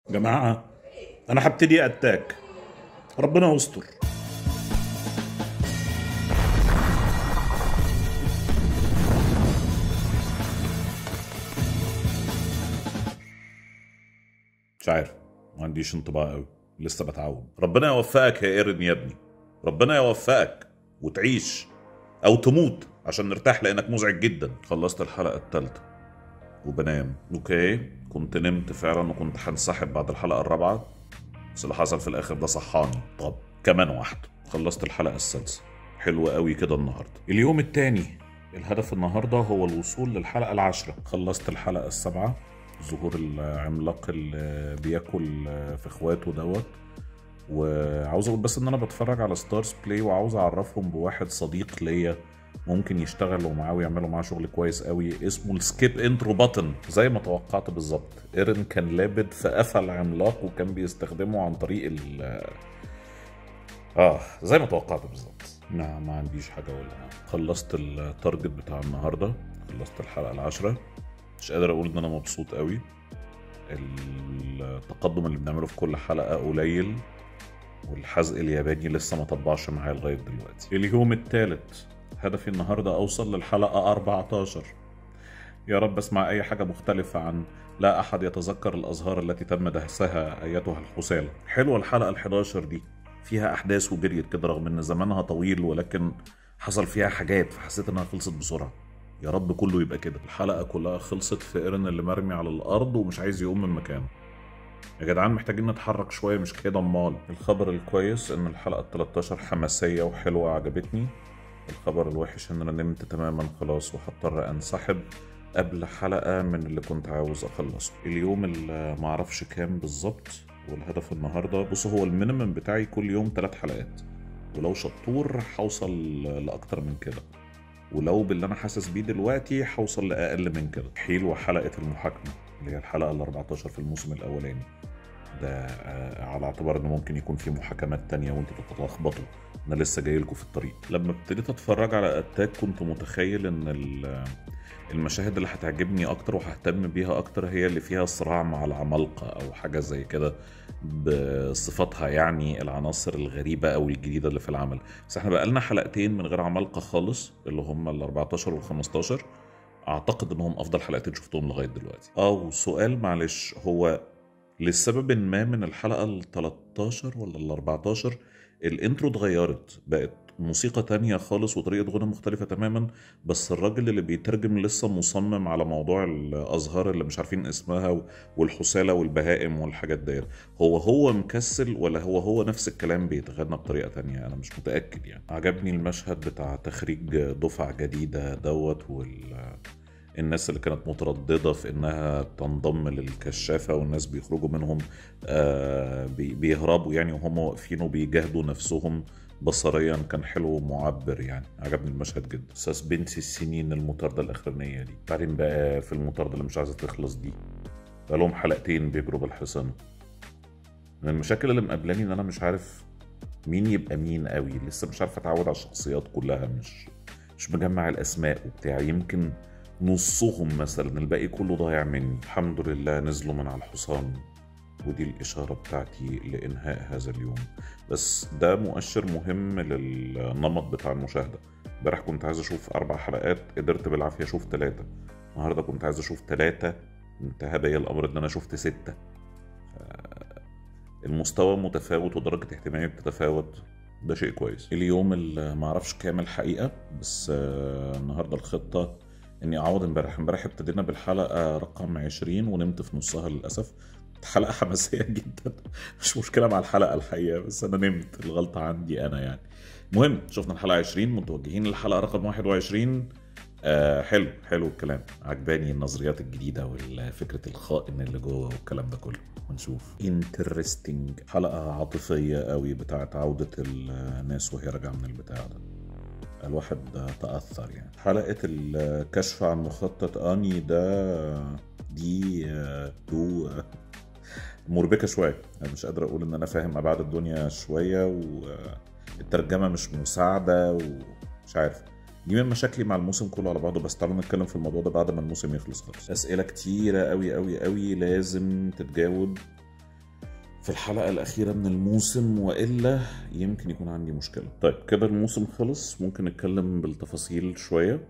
جماعة أنا هبتدي أتاك ربنا يستر مش عارف ما عنديش انطباع قوي لسه بتعود ربنا يوفقك يا ايرن يا ابني ربنا يوفقك وتعيش او تموت عشان نرتاح لانك مزعج جدا خلصت الحلقه الثالثه وبنام اوكي كنت نمت فعلا وكنت هنسحب بعد الحلقه الرابعه بس اللي حصل في الاخر ده صحاني طب كمان واحده خلصت الحلقه السادسه حلوة قوي كده النهارده اليوم التاني الهدف النهارده هو الوصول للحلقه العاشره خلصت الحلقه السابعه ظهور العملاق اللي بياكل في اخواته دوت وعاوز اقول بس ان انا بتفرج على ستارز بلاي وعاوز اعرفهم بواحد صديق ليا ممكن يشتغلوا معاه ويعملوا معاه شغل كويس قوي اسمه السكيب انترو باتن زي ما توقعت بالظبط ايرن كان لابد في قفل عملاق وكان بيستخدمه عن طريق ال اه زي ما توقعت بالظبط ما ما عنديش حاجه اقولها خلصت التارجت بتاع النهارده خلصت الحلقه العاشره مش قادر اقول ان انا مبسوط قوي التقدم اللي بنعمله في كل حلقه قليل والحزق الياباني لسه ما طبعش معايا لغايه دلوقتي اليوم الثالث هدفي النهارده اوصل للحلقه 14 يا رب اسمع اي حاجه مختلفه عن لا احد يتذكر الازهار التي تم دهسها ايتها الحسالة حلوه الحلقه ال11 دي فيها احداث وجريت كده رغم ان زمانها طويل ولكن حصل فيها حاجات فحسيت انها خلصت بسرعه يا رب كله يبقى كده الحلقه كلها خلصت في ايرن اللي مرمي على الارض ومش عايز يقوم من مكانه يا جدعان محتاجين نتحرك شويه مش كده امال الخبر الكويس ان الحلقه ال 13 حماسيه وحلوه عجبتني الخبر الوحش ان انا نمت تماما خلاص وهضطر انسحب قبل حلقه من اللي كنت عاوز اخلصه اليوم اللي معرفش كام بالظبط والهدف النهارده بص هو المينيمم بتاعي كل يوم ثلاث حلقات ولو شطور هوصل لاكتر من كده ولو باللي انا حاسس بيه دلوقتي هوصل لاقل من كده حلوه حلقه المحاكمه اللي هي الحلقه ال 14 في الموسم الاولاني ده على اعتبار ان ممكن يكون في محاكمات تانية وانتوا بتتلخبطوا انا لسه جاي لكم في الطريق لما ابتديت اتفرج على اتاك كنت متخيل ان المشاهد اللي هتعجبني اكتر وههتم بيها اكتر هي اللي فيها صراع مع العمالقه او حاجه زي كده بصفاتها يعني العناصر الغريبه او الجديده اللي في العمل بس احنا بقالنا حلقتين من غير عمالقه خالص اللي هم ال 14 وال 15 اعتقد انهم افضل حلقتين شفتهم لغايه دلوقتي اه سؤال معلش هو لسبب ما من الحلقه ال 13 ولا ال 14 الانترو اتغيرت بقت موسيقى تانية خالص وطريقة غنى مختلفة تماما بس الراجل اللي بيترجم لسه مصمم على موضوع الأزهار اللي مش عارفين اسمها والحسالة والبهائم والحاجات ديت هو هو مكسل ولا هو هو نفس الكلام بيتغنى بطريقة تانية أنا مش متأكد يعني عجبني المشهد بتاع تخريج دفعة جديدة دوت وال الناس اللي كانت مترددة في إنها تنضم للكشافة والناس بيخرجوا منهم آه بيهربوا يعني وهم واقفين وبيجاهدوا نفسهم بصريا كان حلو ومعبر يعني عجبني المشهد جدا سسبنس السنين المطاردة الأخرانية دي بعدين بقى في المطاردة اللي مش عايزة تخلص دي بقالهم حلقتين بيجروا بالحصانة من المشاكل اللي مقابلاني إن أنا مش عارف مين يبقى مين قوي لسه مش عارف أتعود على الشخصيات كلها مش مش مجمع الأسماء وبتاع يمكن نصهم مثلا الباقي كله ضايع مني الحمد لله نزلوا من على الحصان ودي الإشارة بتاعتي لإنهاء هذا اليوم بس ده مؤشر مهم للنمط بتاع المشاهدة امبارح كنت عايز أشوف أربع حلقات قدرت بالعافية أشوف ثلاثة النهاردة كنت عايز أشوف ثلاثة انتهى بيا الأمر إن أنا شفت ستة المستوى متفاوت ودرجة اهتمامي بتتفاوت ده شيء كويس اليوم اللي معرفش كام الحقيقة بس النهاردة الخطة اني اعوض امبارح امبارح ابتدينا بالحلقه رقم 20 ونمت في نصها للاسف حلقه حماسيه جدا مش مشكله مع الحلقه الحقيقه بس انا نمت الغلطه عندي انا يعني المهم شفنا الحلقه 20 متوجهين للحلقه رقم 21 آه حلو حلو الكلام عجباني النظريات الجديده والفكره الخائن اللي جوه والكلام ده كله ونشوف انترستنج حلقه عاطفيه قوي بتاعت عوده الناس وهي راجعه من البتاع ده الواحد تأثر يعني حلقة الكشف عن مخطط آني ده دي دو مربكة شوية أنا مش قادر أقول إن أنا فاهم أبعاد الدنيا شوية والترجمة مش مساعدة ومش عارف دي من مشاكلي مع الموسم كله على بعضه بس تعالوا نتكلم في الموضوع ده بعد ما الموسم يخلص خالص اسئله كتيره قوي قوي قوي لازم تتجاوب في الحلقة الأخيرة من الموسم وإلا يمكن يكون عندي مشكلة طيب كده الموسم خلص ممكن نتكلم بالتفاصيل شوية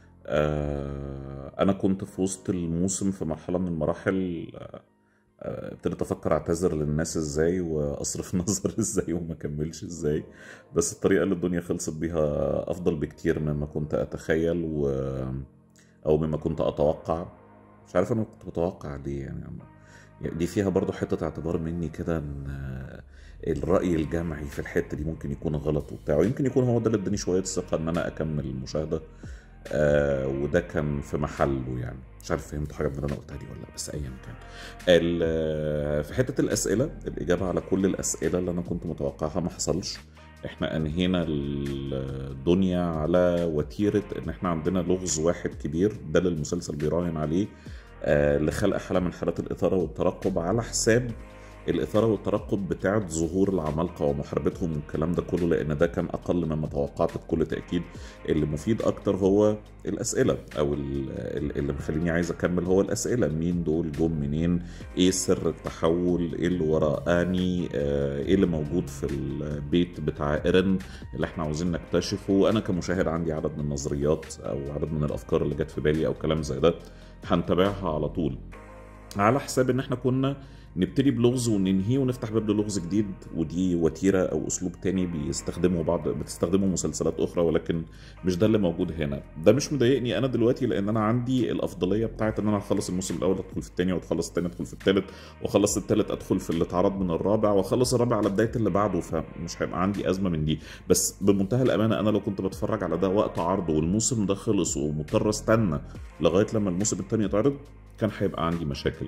آه أنا كنت في وسط الموسم في مرحلة من المراحل آه، آه، ابتديت افكر اعتذر للناس ازاي واصرف نظر ازاي وما اكملش ازاي بس الطريقه اللي الدنيا خلصت بيها افضل بكتير مما كنت اتخيل و... او مما كنت اتوقع مش عارف انا كنت بتوقع ليه يعني يعني دي فيها برضو حته اعتبار مني كده ان آه، الراي الجمعي في الحته دي ممكن يكون غلط وبتاع ويمكن يكون هو ده اللي اداني شويه ثقه ان انا اكمل المشاهده آه وده كان في محله يعني مش عارف فهمت حاجه من اللي انا قلتها دي ولا لا بس ايا كان ال- آه، في حته الاسئله الاجابه على كل الاسئله اللي انا كنت متوقعها ما حصلش احنا انهينا الدنيا على وتيره ان احنا عندنا لغز واحد كبير ده اللي المسلسل بيراهن عليه آه، لخلق حاله من حالات الاثاره والترقب على حساب الاثاره والترقب بتاعه ظهور العمالقه ومحاربتهم والكلام ده كله لان ده كان اقل مما توقعت بكل تاكيد اللي مفيد اكتر هو الاسئله او ال- ال- اللي مخليني عايز اكمل هو الاسئله مين دول جم منين ايه سر التحول ايه اللي ورا اني آه، ايه اللي موجود في البيت بتاع ايرن اللي احنا عاوزين نكتشفه انا كمشاهد عندي عدد من النظريات او عدد من الافكار اللي جت في بالي او كلام زي ده هنتابعها على طول على حساب ان احنا كنا نبتدي بلغز وننهيه ونفتح باب للغز جديد ودي وتيره او اسلوب تاني بيستخدمه بعض بتستخدمه مسلسلات اخرى ولكن مش ده اللي موجود هنا ده مش مضايقني انا دلوقتي لان انا عندي الافضليه بتاعت ان انا اخلص الموسم الاول ادخل في الثاني واخلص الثاني ادخل في الثالث واخلص الثالث ادخل في اللي اتعرض من الرابع واخلص الرابع على بدايه اللي بعده فمش هيبقى عندي ازمه من دي بس بمنتهى الامانه انا لو كنت بتفرج على ده وقت عرضه والموسم ده خلص ومضطر استنى لغايه لما الموسم الثاني يتعرض كان هيبقى عندي مشاكل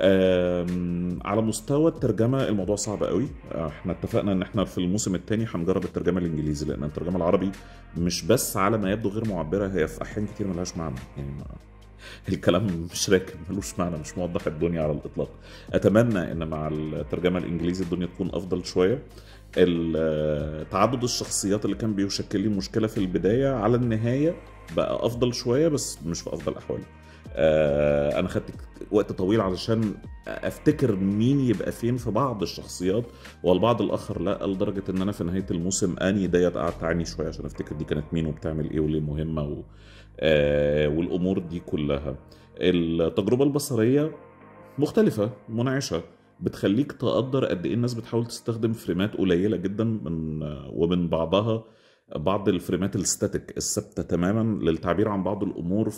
آم، على مستوى الترجمه الموضوع صعب قوي احنا اتفقنا ان احنا في الموسم الثاني هنجرب الترجمه الانجليزي لان الترجمه العربي مش بس على ما يبدو غير معبره هي في احيان كتير ملهاش معنى يعني ما الكلام مش راكب ملوش معنى مش موضح الدنيا على الاطلاق اتمنى ان مع الترجمه الانجليزي الدنيا تكون افضل شويه ال- تعدد الشخصيات اللي كان بيشكل لي مشكله في البدايه على النهايه بقى افضل شويه بس مش في افضل احواله آه، انا خدت وقت طويل علشان افتكر مين يبقى فين في بعض الشخصيات والبعض الاخر لا لدرجه ان انا في نهايه الموسم اني ديت قعدت اعاني شويه عشان افتكر دي كانت مين وبتعمل ايه وليه مهمه و... آه، والامور دي كلها التجربه البصريه مختلفه منعشه بتخليك تقدر قد ايه الناس بتحاول تستخدم فريمات قليله جدا من ومن بعضها بعض الفريمات الستاتيك الثابته تماما للتعبير عن بعض الامور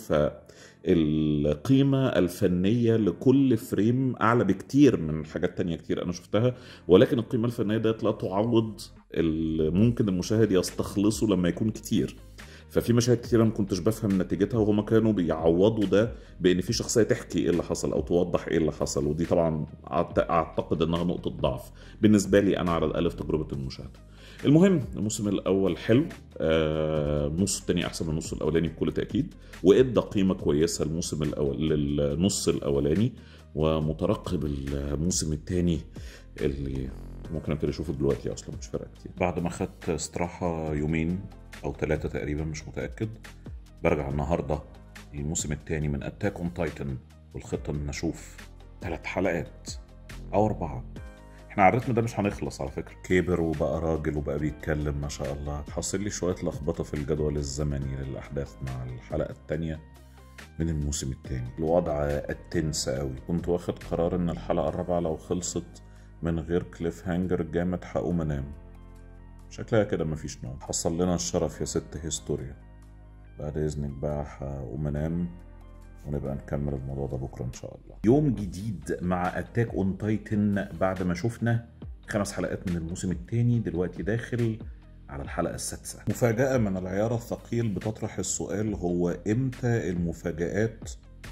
فالقيمه الفنيه لكل فريم اعلى بكتير من حاجات تانية كتير انا شفتها ولكن القيمه الفنيه ديت لا تعوض اللي ممكن المشاهد يستخلصه لما يكون كتير ففي مشاهد كتير أنا ما كنتش بفهم نتيجتها وهما كانوا بيعوضوا ده بان في شخصيه تحكي ايه اللي حصل او توضح ايه اللي حصل ودي طبعا أعت- اعتقد انها نقطه ضعف بالنسبه لي انا على الاقل في تجربه المشاهده المهم الموسم الاول حلو آه، النص التاني احسن من النص الاولاني بكل تاكيد وادى قيمه كويسه الموسم الاول للنص الاولاني ومترقب الموسم الثاني اللي ممكن ابتدي اشوفه دلوقتي اصلا مش فارقه كتير بعد ما خدت استراحه يومين او ثلاثه تقريبا مش متاكد برجع النهارده الموسم الثاني من اتاك اون تايتن والخطه ان اشوف ثلاث حلقات او اربعه احنا على الريتم ده مش هنخلص على فكره كبر وبقى راجل وبقى بيتكلم ما شاء الله حاصل لي شويه لخبطه في الجدول الزمني للاحداث مع الحلقه الثانيه من الموسم الثاني الوضع التنس قوي كنت واخد قرار ان الحلقه الرابعه لو خلصت من غير كليف هانجر جامد هقوم انام شكلها كده مفيش نوم حصل لنا الشرف يا ست هيستوريا بعد اذنك بقى هقوم انام ونبقى نكمل الموضوع ده بكره ان شاء الله يوم جديد مع اتاك اون تايتن بعد ما شفنا خمس حلقات من الموسم الثاني دلوقتي داخل على الحلقة السادسة مفاجأة من العيار الثقيل بتطرح السؤال هو إمتى المفاجآت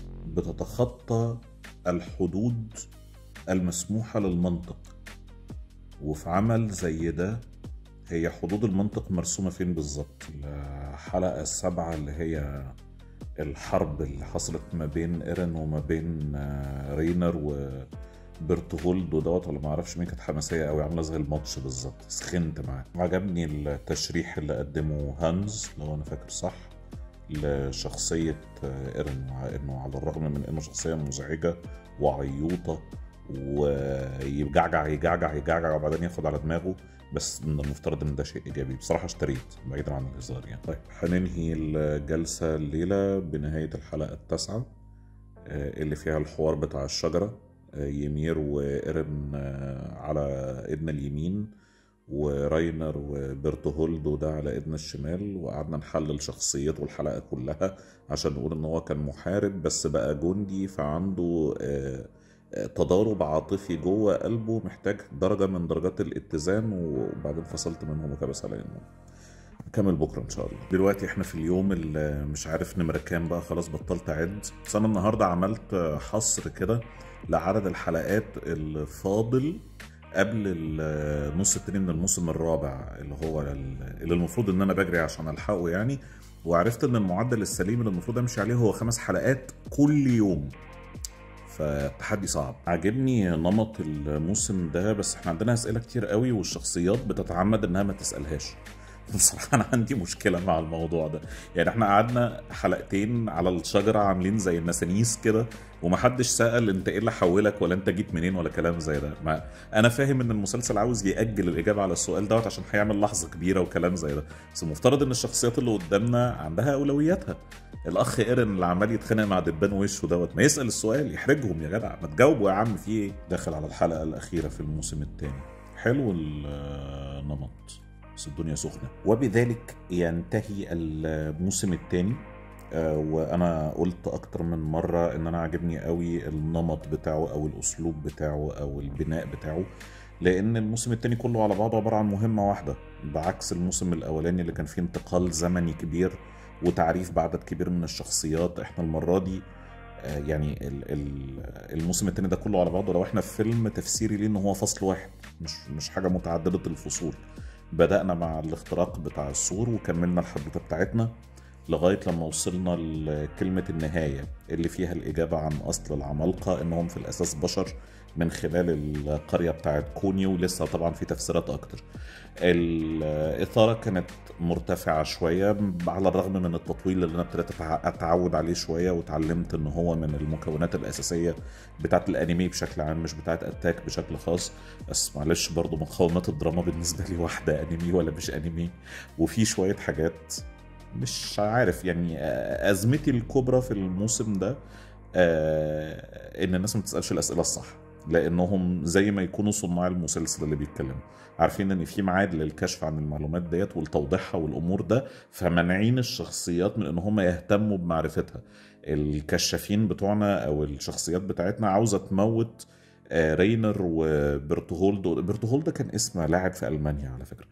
بتتخطى الحدود المسموحة للمنطق وفي عمل زي ده هي حدود المنطق مرسومة فين بالظبط الحلقة السابعة اللي هي الحرب اللي حصلت ما بين ايرن وما بين آه، رينر وبرتهولد ودوت ولا ما اعرفش مين كانت حماسيه قوي عامله زي الماتش بالظبط سخنت معاه عجبني التشريح اللي قدمه هانز لو انا فاكر صح لشخصيه آه، ايرن مع انه على الرغم من انه شخصيه مزعجه وعيوطه ويجعجع يجعجع يجعجع وبعدين ياخد على دماغه بس من المفترض ان ده شيء ايجابي بصراحه اشتريت بعيدا عن الهزار يعني طيب هننهي الجلسه الليله بنهايه الحلقه التاسعه آه، اللي فيها الحوار بتاع الشجره آه، يمير وإيرن آه، على ايدنا اليمين وراينر وبرتهولدو ده على ايدنا الشمال وقعدنا نحلل شخصيته الحلقه كلها عشان نقول ان هو كان محارب بس بقى جندي فعنده آه، آه، تضارب عاطفي جوه قلبه محتاج درجه من درجات الاتزان وبعدين فصلت منهم وكبس على انه نكمل بكره ان شاء الله دلوقتي احنا في اليوم اللي مش عارف نمره كام بقى خلاص بطلت اعد بس انا النهارده عملت حصر كده لعدد الحلقات الفاضل قبل النص التاني من الموسم الرابع اللي هو ال- اللي المفروض ان انا بجري عشان الحقه يعني وعرفت ان المعدل السليم اللي المفروض امشي عليه هو خمس حلقات كل يوم فتحدي صعب عاجبني نمط الموسم ده بس احنا عندنا اسئله كتير قوي والشخصيات بتتعمد انها ما تسالهاش بصراحة أنا عندي مشكلة مع الموضوع ده، يعني إحنا قعدنا حلقتين على الشجرة عاملين زي النسانيس كده ومحدش سأل أنت إيه اللي حولك ولا أنت جيت منين ولا كلام زي ده، ما أنا فاهم إن المسلسل عاوز يأجل الإجابة على السؤال دوت عشان هيعمل لحظة كبيرة وكلام زي ده، بس المفترض إن الشخصيات اللي قدامنا عندها أولوياتها. الأخ إيرن اللي عمال يتخانق مع دبان وشه دوت ما يسأل السؤال يحرجهم يا جدع ما تجاوبوا يا عم في إيه؟ داخل على الحلقة الأخيرة في الموسم الثاني. حلو النمط. بس الدنيا سخنة وبذلك ينتهي الموسم الثاني وانا قلت اكتر من مرة ان انا عاجبني قوي النمط بتاعه او الاسلوب بتاعه او البناء بتاعه لان الموسم الثاني كله على بعضه عبارة عن مهمة واحدة بعكس الموسم الاولاني اللي كان فيه انتقال زمني كبير وتعريف بعدد كبير من الشخصيات احنا المرة دي آه، يعني ال- ال- الموسم الثاني ده كله على بعضه لو احنا في فيلم تفسيري ليه ان هو فصل واحد مش مش حاجة متعددة الفصول بدأنا مع الاختراق بتاع السور وكملنا الحدوتة بتاعتنا لغاية لما وصلنا لكلمة النهاية اللي فيها الإجابة عن أصل العمالقة إنهم في الأساس بشر من خلال القرية بتاعت كونيو لسه طبعا في تفسيرات أكتر الإثارة كانت مرتفعة شوية على الرغم من التطويل اللي أنا ابتديت أتع- أتعود عليه شوية وتعلمت إن هو من المكونات الأساسية بتاعت الأنمي بشكل عام مش بتاعت أتاك بشكل خاص بس معلش برضو مقومات الدراما بالنسبة لي واحدة أنمي ولا مش أنمي وفي شوية حاجات مش عارف يعني آه، أزمتي الكبرى في الموسم ده آه، إن الناس ما تسألش الأسئلة الصح لأنهم زي ما يكونوا صناع المسلسل اللي بيتكلموا عارفين ان في ميعاد للكشف عن المعلومات ديت ولتوضيحها والامور ده فمانعين الشخصيات من ان هم يهتموا بمعرفتها الكشافين بتوعنا او الشخصيات بتاعتنا عاوزه تموت آه، رينر وبرتهولد برتهولد كان اسم لاعب في المانيا على فكره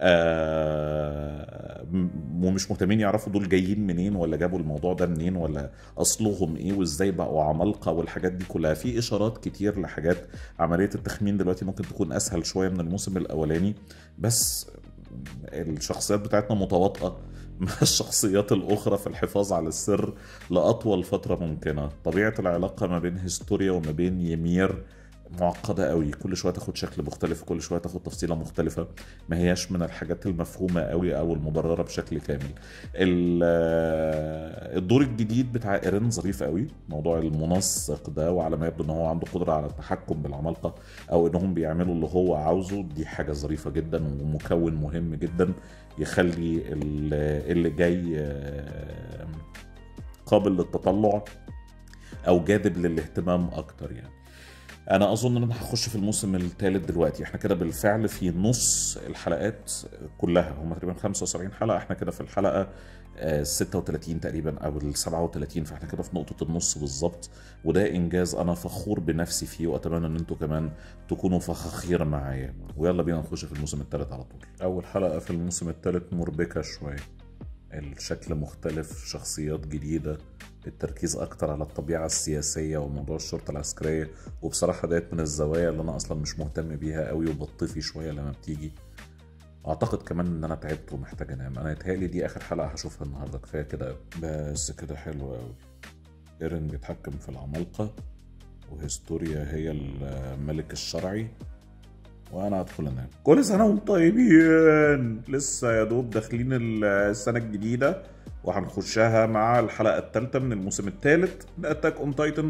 آه، م- ومش مهتمين يعرفوا دول جايين منين ولا جابوا الموضوع ده منين ولا اصلهم ايه وازاي بقوا عمالقه والحاجات دي كلها في اشارات كتير لحاجات عمليه التخمين دلوقتي ممكن تكون اسهل شويه من الموسم الاولاني بس الشخصيات بتاعتنا متواطئه مع الشخصيات الاخرى في الحفاظ على السر لاطول فتره ممكنه طبيعه العلاقه ما بين هيستوريا وما بين يمير معقده قوي كل شويه تاخد شكل مختلف كل شويه تاخد تفصيله مختلفه ما هياش من الحاجات المفهومه قوي او المبرره بشكل كامل ال- الدور الجديد بتاع ايرين ظريف قوي موضوع المنسق ده وعلى ما يبدو ان هو عنده قدره على التحكم بالعمالقه او انهم بيعملوا اللي هو عاوزه دي حاجه ظريفه جدا ومكون مهم جدا يخلي ال- اللي جاي آه، قابل للتطلع او جاذب للاهتمام اكتر يعني انا اظن ان انا هخش في الموسم الثالث دلوقتي احنا كده بالفعل في نص الحلقات كلها هم تقريبا 75 حلقه احنا كده في الحلقه آه، 36 تقريبا او ال 37 فاحنا كده في نقطه النص بالظبط وده انجاز انا فخور بنفسي فيه واتمنى ان انتوا كمان تكونوا فخاخير معايا ويلا بينا نخش في الموسم الثالث على طول اول حلقه في الموسم الثالث مربكه شويه الشكل مختلف شخصيات جديدة التركيز أكتر على الطبيعة السياسية وموضوع الشرطة العسكرية وبصراحة ديت من الزوايا اللي أنا أصلا مش مهتم بيها قوي وبطفي شوية لما بتيجي أعتقد كمان إن أنا تعبت ومحتاج أنام أنا يتهيألي دي آخر حلقة هشوفها النهاردة كفاية كده بس كده حلو قوي إيرين بيتحكم في العمالقة وهيستوريا هي الملك الشرعي وانا ادخل انام كل سنه وانتم طيبين لسه يا دوب داخلين السنه الجديده وهنخشها مع الحلقه الثالثه من الموسم الثالث لاتاك اون تايتن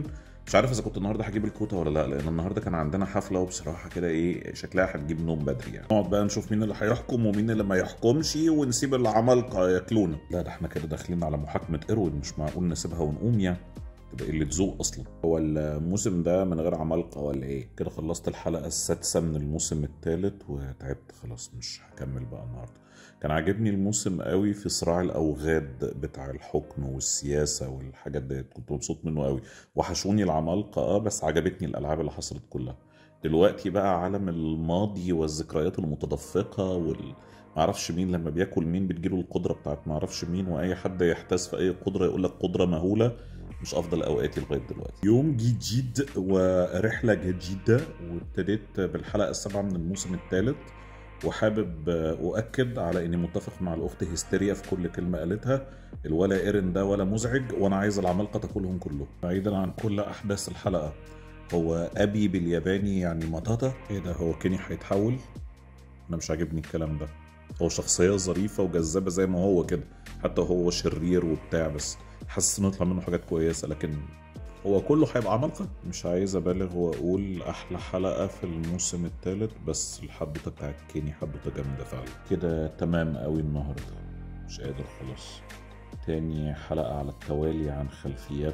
مش عارف اذا كنت النهارده هجيب الكوتا ولا لا لان النهارده كان عندنا حفله وبصراحه كده ايه شكلها هتجيب نوم بدري يعني نقعد بقى نشوف مين اللي هيحكم ومين اللي ما يحكمش ونسيب العمالقه ياكلونا لا ده احنا كده داخلين على محاكمه اروين مش معقول نسيبها ونقوم يعني تبقى قله ذوق اصلا هو الموسم ده من غير عمالقه ولا ايه كده خلصت الحلقه السادسه من الموسم الثالث وتعبت خلاص مش هكمل بقى النهارده كان عاجبني الموسم قوي في صراع الاوغاد بتاع الحكم والسياسه والحاجات ديت كنت مبسوط منه قوي وحشوني العمالقه اه بس عجبتني الالعاب اللي حصلت كلها دلوقتي بقى عالم الماضي والذكريات المتدفقه وال معرفش مين لما بياكل مين بتجيله القدره بتاعت معرفش مين واي حد يحتاس في اي قدره يقول لك قدره مهوله مش افضل اوقاتي لغايه دلوقتي يوم جديد ورحله جديده وابتديت بالحلقه السابعه من الموسم الثالث وحابب اؤكد على اني متفق مع الاخت هستيريا في كل كلمه قالتها الولا ايرن ده ولا مزعج وانا عايز العمالقه تاكلهم كلهم بعيدا عن كل احداث الحلقه هو ابي بالياباني يعني مطاطا ايه ده هو كيني هيتحول انا مش عاجبني الكلام ده هو شخصيه ظريفه وجذابه زي ما هو كده حتى هو شرير وبتاع بس حاسس انه يطلع منه حاجات كويسه لكن هو كله هيبقى عمالقه مش عايز ابالغ واقول احلى حلقه في الموسم الثالث بس الحدوته بتاعت كيني حدوته جامده فعلا كده تمام قوي النهارده مش قادر خلاص تاني حلقه على التوالي عن خلفيات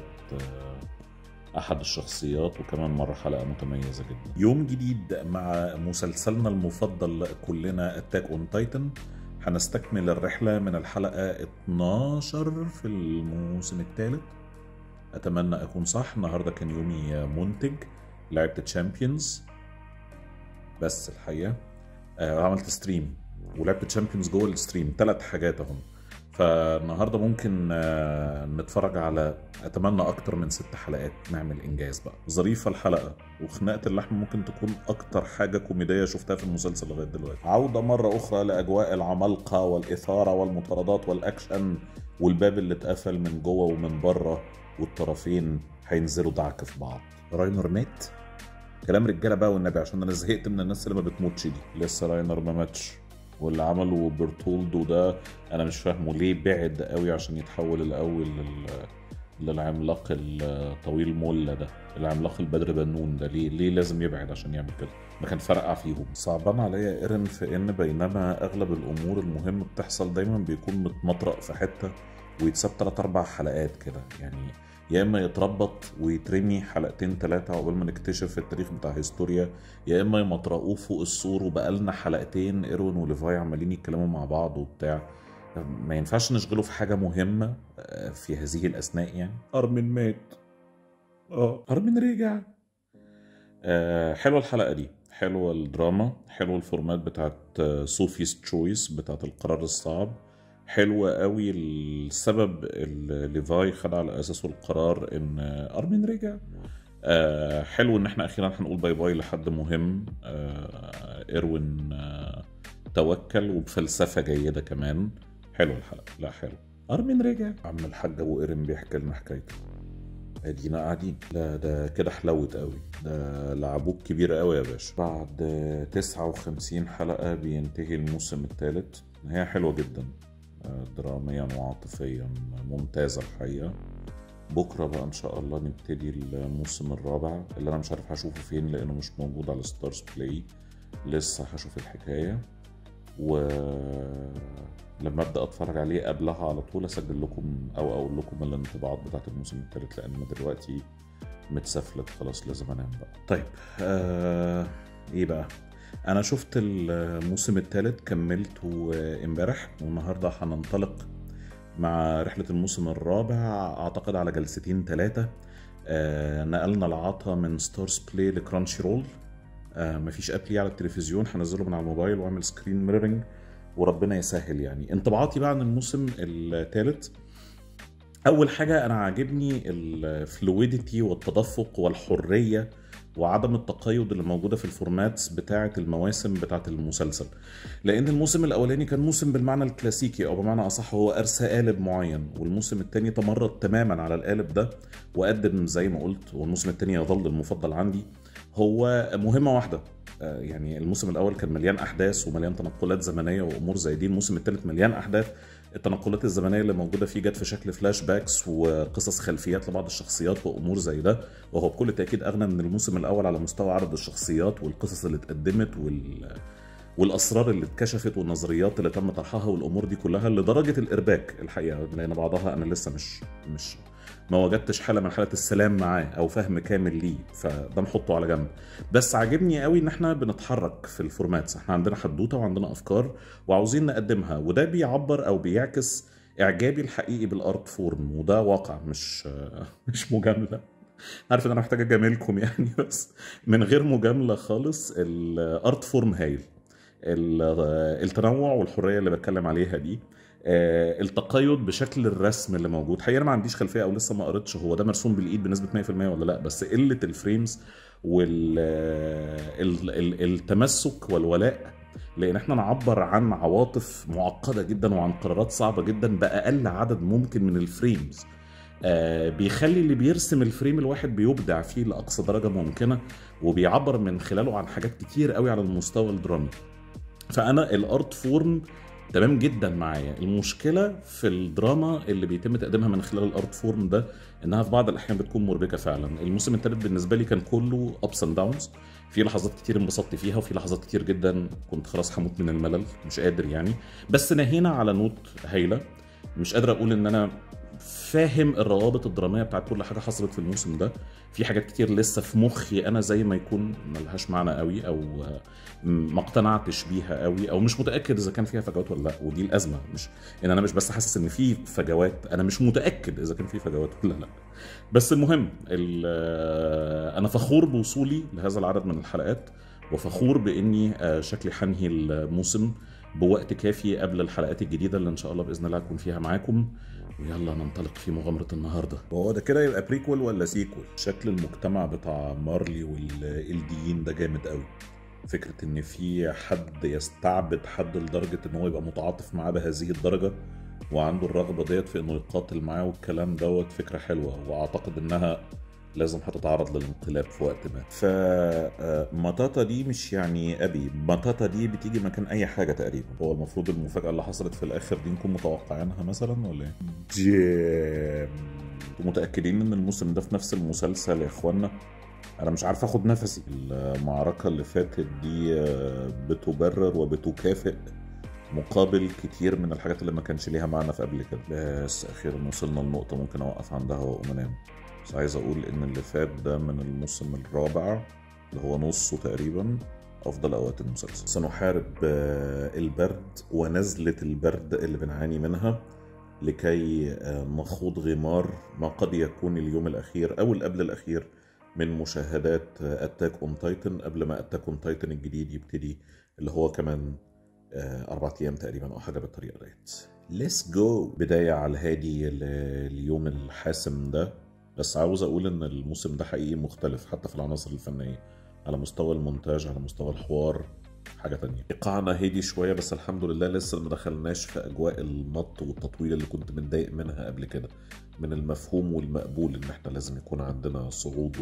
احد الشخصيات وكمان مره حلقه متميزه جدا يوم جديد مع مسلسلنا المفضل كلنا اتاك اون تايتن هنستكمل الرحله من الحلقه 12 في الموسم الثالث اتمنى اكون صح النهارده كان يومي منتج لعبت تشامبيونز بس الحقيقه آه عملت ستريم ولعبت تشامبيونز جوه الستريم ثلاث حاجات اهم فالنهارده ممكن آه نتفرج على اتمنى اكتر من ست حلقات نعمل انجاز بقى ظريفه الحلقه وخناقه اللحم ممكن تكون اكتر حاجه كوميديه شفتها في المسلسل لغايه دلوقتي عوده مره اخرى لاجواء العمالقه والاثاره والمطاردات والاكشن والباب اللي اتقفل من جوه ومن بره والطرفين هينزلوا دعك في بعض راينر مات كلام رجاله بقى والنبي عشان انا زهقت من الناس اللي ما بتموتش دي لسه راينر ما ماتش واللي عمله برتولدو ده انا مش فاهمه ليه بعد قوي عشان يتحول الاول لل... للعملاق الطويل مولة ده العملاق البدر بنون ده ليه ليه لازم يبعد عشان يعمل كده ما كان فرقع فيهم صعبان عليا ايرن في ان بينما اغلب الامور المهمه بتحصل دايما بيكون متمطرق في حته ويتساب تلات اربع حلقات كده يعني يا اما يتربط ويترمي حلقتين ثلاثه عقبال ما نكتشف التاريخ بتاع هيستوريا يا اما يمطرقوه فوق السور وبقالنا حلقتين ايروين وليفاي عمالين يتكلموا مع بعض وبتاع ما ينفعش نشغله في حاجه مهمه في هذه الاثناء يعني ارمن مات اه ارمن رجع آه حلوه الحلقه دي حلوه الدراما حلوه الفورمات بتاعت صوفي's تشويس بتاعت القرار الصعب حلوة قوي السبب اللي ليفاي خد على اساسه القرار ان ارمين رجع آه حلو ان احنا اخيرا هنقول باي باي لحد مهم آه ايروين آه توكل وبفلسفه جيده كمان حلو الحلقه لا حلو ارمين رجع عم الحاج ابو ايرين بيحكي لنا حكايته ادينا قاعدين لا ده كده حلوت قوي ده لعبوك كبير قوي يا باشا بعد 59 حلقه بينتهي الموسم الثالث هي حلوه جدا دراميا وعاطفيا ممتازة الحقيقة بكرة بقى إن شاء الله نبتدي الموسم الرابع اللي أنا مش عارف هشوفه فين لأنه مش موجود على ستارز بلاي لسه هشوف الحكاية ولما أبدأ أتفرج عليه قبلها على طول أسجل لكم أو أقول لكم الانطباعات بتاعة الموسم الثالث لأن دلوقتي متسفلت خلاص لازم أنام بقى طيب آه إيه بقى انا شفت الموسم الثالث كملته امبارح والنهارده هننطلق مع رحله الموسم الرابع اعتقد على جلستين ثلاثه آه نقلنا العطا من ستارز بلاي لكرانشي رول آه مفيش اب ليه على التلفزيون هنزله من على الموبايل واعمل سكرين ميرورنج وربنا يسهل يعني انطباعاتي بقى عن الموسم الثالث اول حاجه انا عاجبني الفلويديتي والتدفق والحريه وعدم التقيد اللي موجودة في الفورماتس بتاعة المواسم بتاعة المسلسل لأن الموسم الأولاني كان موسم بالمعنى الكلاسيكي أو بمعنى أصح هو أرسى قالب معين والموسم الثاني تمرد تماما على القالب ده وقدم زي ما قلت والموسم الثاني يظل المفضل عندي هو مهمة واحدة يعني الموسم الأول كان مليان أحداث ومليان تنقلات زمنية وأمور زي دي الموسم الثالث مليان أحداث التنقلات الزمنيه اللي موجوده فيه جت في شكل فلاش باكس وقصص خلفيات لبعض الشخصيات وامور زي ده وهو بكل تاكيد اغنى من الموسم الاول على مستوى عدد الشخصيات والقصص اللي اتقدمت وال والاسرار اللي اتكشفت والنظريات اللي تم طرحها والامور دي كلها لدرجه الارباك الحقيقه لان بعضها انا لسه مش مش ما وجدتش حاله من حالات السلام معاه او فهم كامل ليه فده نحطه على جنب بس عاجبني قوي ان احنا بنتحرك في الفورماتس احنا عندنا حدوته وعندنا افكار وعاوزين نقدمها وده بيعبر او بيعكس اعجابي الحقيقي بالارت فورم وده واقع مش مش مجامله عارف ان انا محتاج اجاملكم يعني بس من غير مجامله خالص الارت فورم هايل ال- التنوع والحريه اللي بتكلم عليها دي آه، التقيد بشكل الرسم اللي موجود حقيقه أنا ما عنديش خلفيه او لسه ما قريتش هو ده مرسوم بالايد بنسبه 100% ولا لا بس قله الفريمز والتمسك والولاء لان احنا نعبر عن عواطف معقده جدا وعن قرارات صعبه جدا باقل عدد ممكن من الفريمز آه، بيخلي اللي بيرسم الفريم الواحد بيبدع فيه لاقصى درجه ممكنه وبيعبر من خلاله عن حاجات كتير قوي على المستوى الدرامي فانا الارت فورم تمام جدا معايا المشكله في الدراما اللي بيتم تقديمها من خلال الارت فورم ده انها في بعض الاحيان بتكون مربكه فعلا الموسم الثالث بالنسبه لي كان كله ابس اند داونز في لحظات كتير انبسطت فيها وفي لحظات كتير جدا كنت خلاص هموت من الملل مش قادر يعني بس نهينا على نوت هايله مش قادر اقول ان انا فاهم الروابط الدراميه بتاعت كل حاجه حصلت في الموسم ده في حاجات كتير لسه في مخي انا زي ما يكون ملهاش معنى قوي او ما اقتنعتش بيها قوي او مش متاكد اذا كان فيها فجوات ولا لا ودي الازمه مش ان انا مش بس حاسس ان في فجوات انا مش متاكد اذا كان في فجوات ولا لا بس المهم ال- انا فخور بوصولي لهذا العدد من الحلقات وفخور باني آه، شكلي حنهي الموسم بوقت كافي قبل الحلقات الجديده اللي ان شاء الله باذن الله هكون فيها معاكم ويلا ننطلق في مغامره النهارده وهو ده كده يبقى بريكول ولا سيكول شكل المجتمع بتاع مارلي والالديين ده جامد قوي فكرة ان في حد يستعبد حد لدرجة ان هو يبقى متعاطف معاه بهذه الدرجة وعنده الرغبة ديت في انه يقاتل معاه والكلام دوت فكرة حلوة واعتقد انها لازم هتتعرض للانقلاب في وقت ما فمطاطا دي مش يعني ابي مطاطا دي بتيجي مكان اي حاجة تقريبا هو المفروض المفاجأة اللي حصلت في الاخر دي نكون متوقعينها مثلا ولا ايه؟ جيم انتوا متأكدين ان الموسم ده في نفس المسلسل يا اخوانا انا مش عارف اخد نفسي المعركة اللي فاتت دي آه، بتبرر وبتكافئ مقابل كتير من الحاجات اللي ما كانش ليها معنى في قبل كده بس اخيرا وصلنا لنقطة ممكن اوقف عندها واقوم انام بس عايز اقول ان اللي فات ده من الموسم الرابع اللي هو نصه تقريبا افضل اوقات المسلسل سنحارب آه، البرد ونزلة البرد اللي بنعاني منها لكي آه، نخوض غمار ما قد يكون اليوم الاخير او اللي قبل الاخير من مشاهدات اتاك اون تايتن قبل ما اتاك اون تايتن الجديد يبتدي اللي هو كمان آه، اربع ايام تقريبا او حاجه بالطريقه ديت ليتس جو بدايه على الهادي ل- اليوم الحاسم ده بس عاوز اقول ان الموسم ده حقيقي مختلف حتى في العناصر الفنيه على مستوى المونتاج على مستوى الحوار حاجه تانية ايقاعنا هادي شويه بس الحمد لله لسه ما دخلناش في اجواء المط والتطويل اللي كنت متضايق منها قبل كده من المفهوم والمقبول ان احنا لازم يكون عندنا صعود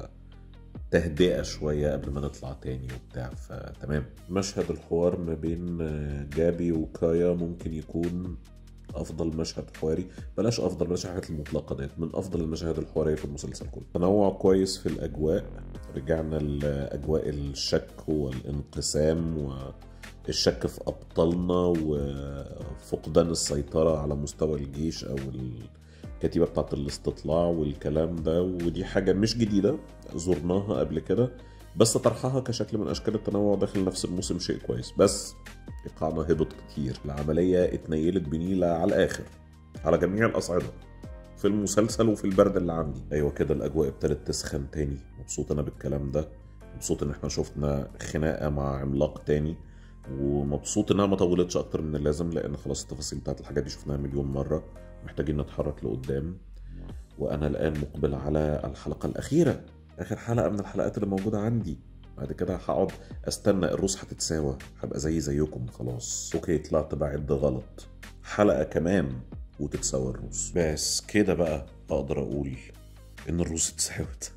وتهدئه شويه قبل ما نطلع تاني وبتاع فتمام مشهد الحوار ما بين جابي وكايا ممكن يكون افضل مشهد حواري بلاش افضل بلاش الحاجات المطلقه ديت من افضل المشاهد الحواريه في المسلسل كله تنوع كويس في الاجواء رجعنا لاجواء الشك والانقسام والشك في ابطالنا وفقدان السيطره على مستوى الجيش او الكتيبه بتاعه الاستطلاع والكلام ده ودي حاجه مش جديده زرناها قبل كده بس طرحها كشكل من اشكال التنوع داخل نفس الموسم شيء كويس بس ايقاعنا هبط كتير العمليه اتنيلت بنيله على الاخر على جميع الاصعده في المسلسل وفي البرد اللي عندي ايوه كده الاجواء ابتدت تسخن تاني مبسوط انا بالكلام ده مبسوط ان احنا شفنا خناقه مع عملاق تاني ومبسوط انها ما طولتش اكتر من اللازم لان خلاص التفاصيل بتاعت الحاجات دي شفناها مليون مره محتاجين نتحرك لقدام وانا الان مقبل على الحلقه الاخيره اخر حلقه من الحلقات اللي موجوده عندي بعد كده هقعد استنى الروس هتتساوى هبقى زي زيكم خلاص اوكي طلعت بعد غلط حلقه كمان وتتساوى الروس بس كده بقى اقدر اقول ان الروس اتساوت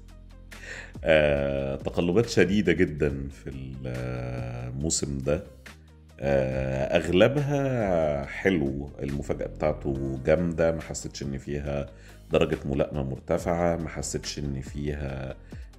آه، تقلبات شديدة جدا في الموسم ده آه، اغلبها حلو المفاجاه بتاعته جامده ما حسيتش ان فيها درجه ملائمه مرتفعه ما حسيتش ان فيها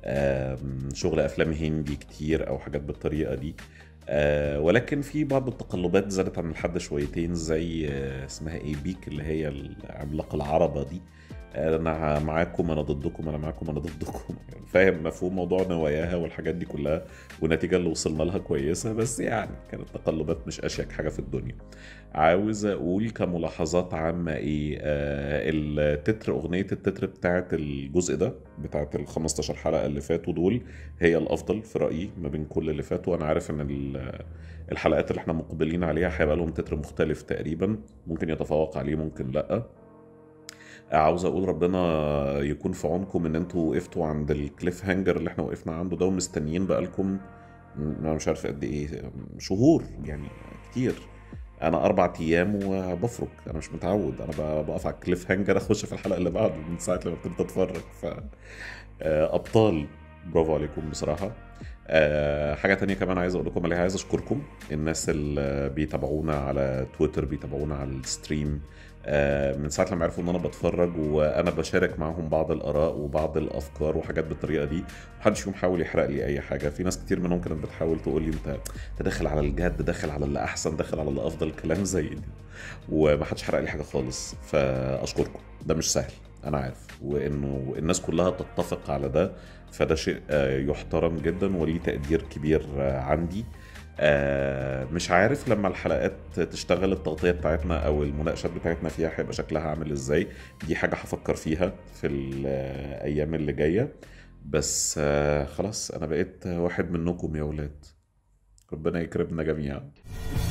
آم، شغل افلام هندي كتير او حاجات بالطريقه دي آه، ولكن في بعض التقلبات زادت عن الحد شويتين زي آه، اسمها ايه بيك اللي هي العملاق العربه دي انا معاكم انا ضدكم انا معاكم انا ضدكم فاهم مفهوم موضوع نواياها والحاجات دي كلها والنتيجه اللي وصلنا لها كويسه بس يعني كانت تقلبات مش اشيك حاجه في الدنيا عاوز اقول كملاحظات عامه ايه آه التتر اغنيه التتر بتاعت الجزء ده بتاعت ال 15 حلقه اللي فاتوا دول هي الافضل في رايي ما بين كل اللي فاتوا وانا عارف ان ال- الحلقات اللي احنا مقبلين عليها هيبقى لهم تتر مختلف تقريبا ممكن يتفوق عليه ممكن لا عاوز اقول ربنا يكون في عونكم ان انتوا وقفتوا عند الكليف هانجر اللي احنا وقفنا عنده ده ومستنيين بقالكم انا مش عارف قد ايه شهور يعني كتير انا اربع ايام وبفرك انا مش متعود انا ب- بقف على الكليف هانجر اخش في الحلقه اللي بعده من ساعه لما ابتديت اتفرج ف آه، ابطال برافو عليكم بصراحه آه، حاجه تانية كمان عايز اقول لكم عليها عايز اشكركم الناس اللي بيتابعونا على تويتر بيتابعونا على الستريم آه، من ساعه لما عرفوا ان انا بتفرج وانا بشارك معاهم بعض الاراء وبعض الافكار وحاجات بالطريقه دي محدش فيهم حاول يحرق لي اي حاجه في ناس كتير منهم كانت بتحاول تقول لي انت انت داخل على الجد داخل على اللي احسن داخل على اللي افضل كلام زي دي ومحدش حرق لي حاجه خالص فاشكركم ده مش سهل انا عارف وانه الناس كلها تتفق على ده فده شيء آه، يحترم جدا وليه تقدير كبير آه، عندي آه، مش عارف لما الحلقات تشتغل التغطية بتاعتنا أو المناقشات بتاعتنا فيها هيبقى شكلها عامل إزاي دي حاجة هفكر فيها في الأيام اللي جاية بس آه، خلاص أنا بقيت واحد منكم يا ولاد ربنا يكرمنا جميعا